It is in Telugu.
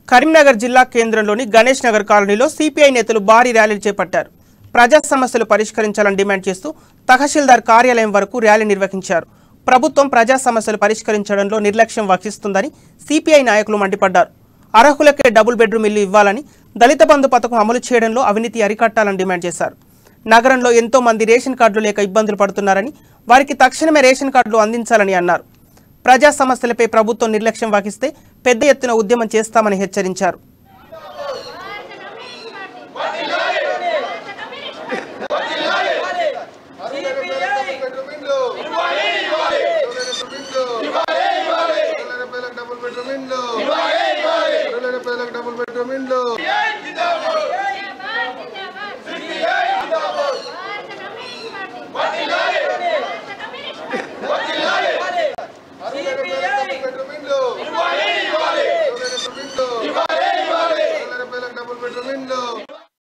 కరీంనగర్ జిల్లా కేంద్రంలోని గణేష్ నగర్ కాలనీలో సిపిఐ నేతలు భారీ ర్యాలీలు చేపట్టారు ప్రజా సమస్యలు పరిష్కరించాలని డిమాండ్ చేస్తూ తహసీల్దార్ కార్యాలయం వరకు ర్యాలీ నిర్వహించారు ప్రభుత్వం ప్రజా సమస్యలు పరిష్కరించడంలో నిర్లక్ష్యం వహిస్తుందని సిపిఐ నాయకులు మండిపడ్డారు అర్హులకే డబుల్ బెడ్రూమ్ ఇల్లు ఇవ్వాలని దళిత బంధు పథకం అమలు చేయడంలో అవినీతి అరికట్టాలని డిమాండ్ చేశారు నగరంలో ఎంతో మంది రేషన్ కార్డులు లేక ఇబ్బందులు పడుతున్నారని వారికి తక్షణమే రేషన్ కార్డులు అందించాలని అన్నారు ప్రజా సమస్యలపై ప్రభుత్వం నిర్లక్ష్యం వహిస్తే పెద్ద ఎత్తున ఉద్యమం చేస్తామని హెచ్చరించారు డబుల్ బెడ్రూమ్ ఇండ్లు డబుల్ బెడ్రూమ్ ఇండ్లు బెడ్రూమ్ ఇండ్లు డబుల్ బెడ్రూమ్ ఇండ్లు డబుల్ బెడ్రూమ్ ఇండ్లు